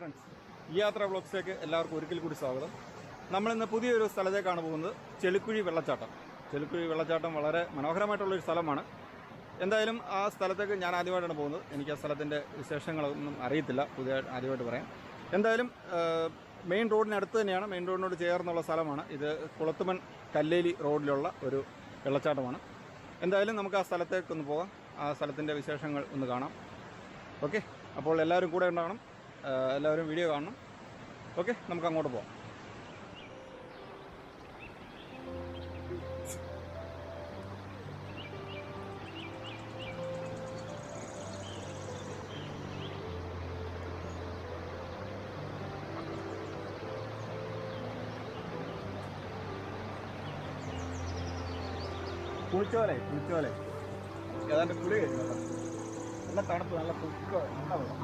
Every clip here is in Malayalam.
ഫ്രണ്ട്സ് ഈ യാത്ര ബ്ലോഗ്സിലേക്ക് എല്ലാവർക്കും ഒരിക്കൽ കൂടി സ്വാഗതം നമ്മളിന്ന് പുതിയൊരു സ്ഥലത്തേക്കാണ് പോകുന്നത് ചെളിക്കുഴി വെള്ളച്ചാട്ടം ചെളിക്കുഴി വെള്ളച്ചാട്ടം വളരെ മനോഹരമായിട്ടുള്ളൊരു സ്ഥലമാണ് എന്തായാലും ആ സ്ഥലത്തേക്ക് ഞാൻ ആദ്യമായിട്ടാണ് പോകുന്നത് എനിക്ക് ആ സ്ഥലത്തിൻ്റെ വിശേഷങ്ങളൊന്നും അറിയത്തില്ല പുതിയ ആദ്യമായിട്ട് പറയാം എന്തായാലും മെയിൻ റോഡിനടുത്ത് തന്നെയാണ് മെയിൻ റോഡിനോട് ചേർന്നുള്ള സ്ഥലമാണ് ഇത് കുളത്തുമൺ കല്ലേലി റോഡിലുള്ള ഒരു വെള്ളച്ചാട്ടമാണ് എന്തായാലും നമുക്ക് ആ സ്ഥലത്തേക്കൊന്ന് പോകാം ആ സ്ഥലത്തിൻ്റെ വിശേഷങ്ങൾ ഒന്ന് കാണാം ഓക്കെ അപ്പോൾ എല്ലാവരും കൂടെ ഉണ്ടാകണം ആ, എല്ലാവരും വീഡിയോ കാണണം ഓക്കെ നമുക്ക് അങ്ങോട്ട് പോകാം കുളിച്ചോലെ കുളിച്ചോലെ ഏതാണ്ട് കുളി കഴിഞ്ഞു കേട്ടോ നല്ല തണുപ്പ് നല്ല കുളിക്കോ നല്ല വെള്ളം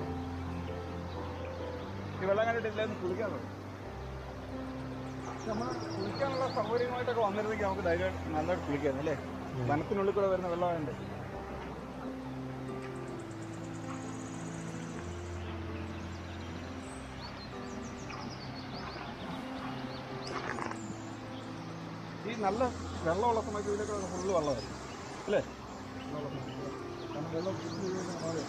ഈ വെള്ളം കണ്ടിട്ടില്ല ഒന്ന് കുളിക്കാൻ തുടങ്ങി നമ്മൾ കുളിക്കാനുള്ള സൗകര്യമായിട്ടൊക്കെ വന്നിരുന്നെങ്കിൽ നമുക്ക് ധൈര്യമായിട്ട് നന്നായിട്ട് കുളിക്കാം അല്ലേ വനത്തിനുള്ളിൽ കൂടെ വരുന്ന വെള്ളമുണ്ട് ഈ നല്ല വെള്ളമുള്ള സമയത്ത് ഇതിലൊക്കെ ഫുള്ള് വെള്ളമായിരുന്നു അല്ലേ വെള്ളമുള്ള സമയത്ത്. കാരണം വെള്ളം കുടിച്ച് കഴിയുമ്പോൾ മാറി.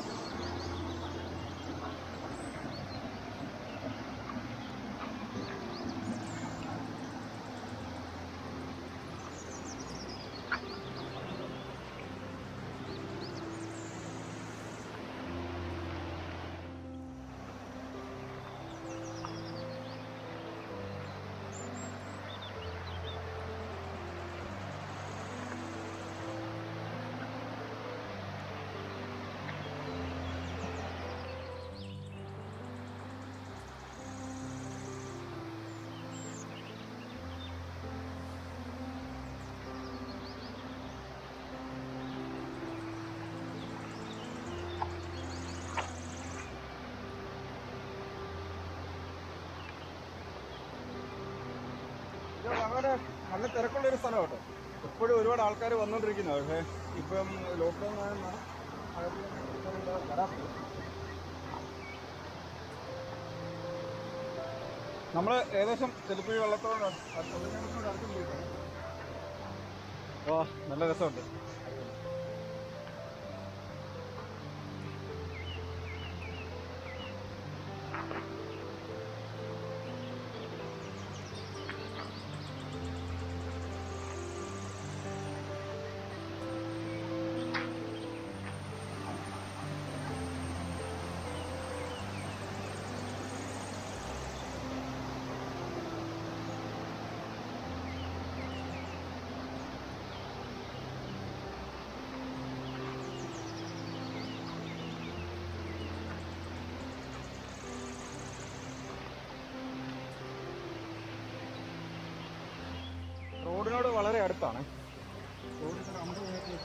ഇത് വളരെ നല്ല തിരക്കുള്ള ഒരു സ്ഥലം കേട്ടോ എപ്പോഴും ഒരുപാട് ആൾക്കാർ വന്നുകൊണ്ടിരിക്കുന്നു പക്ഷേ ഇപ്പം ലോക്ക്ഡൗൺ ആയെന്നാണ് വരാത്തത് നമ്മൾ ഏകദേശം ചെലുപ്പുഴി വെള്ളത്തോട് അടുത്തും പോയിട്ടുണ്ട് ഓ നല്ല രസമുണ്ട് റോഡിനോട് വളരെ അടുത്താണ് റോഡിനോട് അമ്പത് മീറ്റർ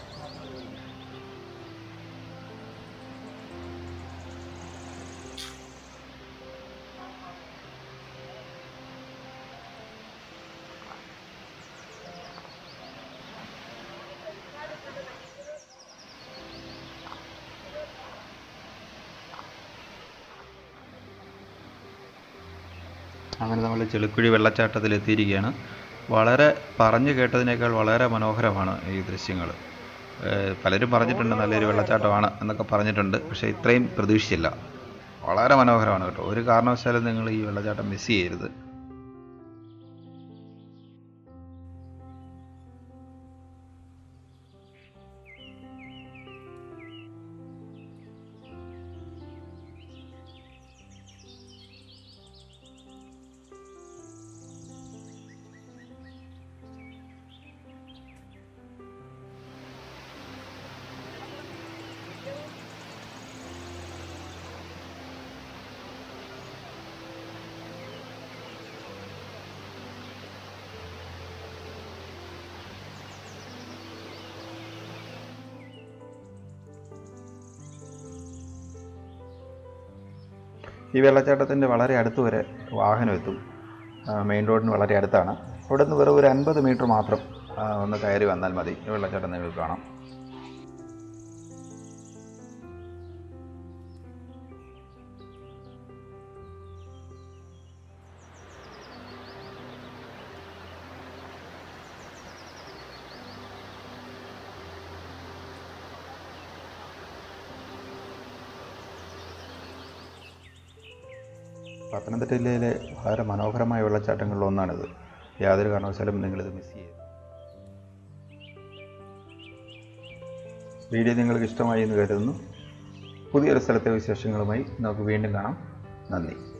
അങ്ങനെ നമ്മൾ ചെളിക്കുഴി വെള്ളച്ചാട്ടത്തിൽ എത്തിയിരിക്കുകയാണ് വളരെ പറഞ്ഞു കേട്ടതിനേക്കാൾ വളരെ മനോഹരമാണ് ഈ ദൃശ്യങ്ങൾ പലരും പറഞ്ഞിട്ടുണ്ട് നല്ലൊരു വെള്ളച്ചാട്ടമാണ് എന്നൊക്കെ പറഞ്ഞിട്ടുണ്ട് പക്ഷേ ഇത്രയും പ്രതീക്ഷിച്ചില്ല വളരെ മനോഹരമാണ് കേട്ടോ ഒരു കാരണവശാലും നിങ്ങൾ ഈ വെള്ളച്ചാട്ടം മിസ് ചെയ്യരുത് ഈ വെള്ളച്ചാട്ടത്തിൻ്റെ വളരെ അടുത്ത് വരെ വാഹനം എത്തും മെയിൻ റോഡിന് വളരെ അടുത്താണ് അവിടെ നിന്ന് വെറും ഒരു അൻപത് മീറ്റർ മാത്രം ആ, ഒന്ന് കയറി വന്നാൽ മതി ഈ വെള്ളച്ചാട്ടം നിങ്ങൾക്ക് കാണാം പത്തനംതിട്ട ജില്ലയിലെ വളരെ മനോഹരമായ വെള്ളച്ചാട്ടങ്ങളിൽ ഒന്നാണിത് യാതൊരു കാരണവശാലും നിങ്ങളിത് മിസ് ചെയ്യരുത് വീഡിയോ നിങ്ങൾക്ക് ഇഷ്ടമായി എന്ന് കരുതുന്നു പുതിയൊരു സ്ഥലത്തെ വിശേഷങ്ങളുമായി നമുക്ക് വീണ്ടും കാണാം നന്ദി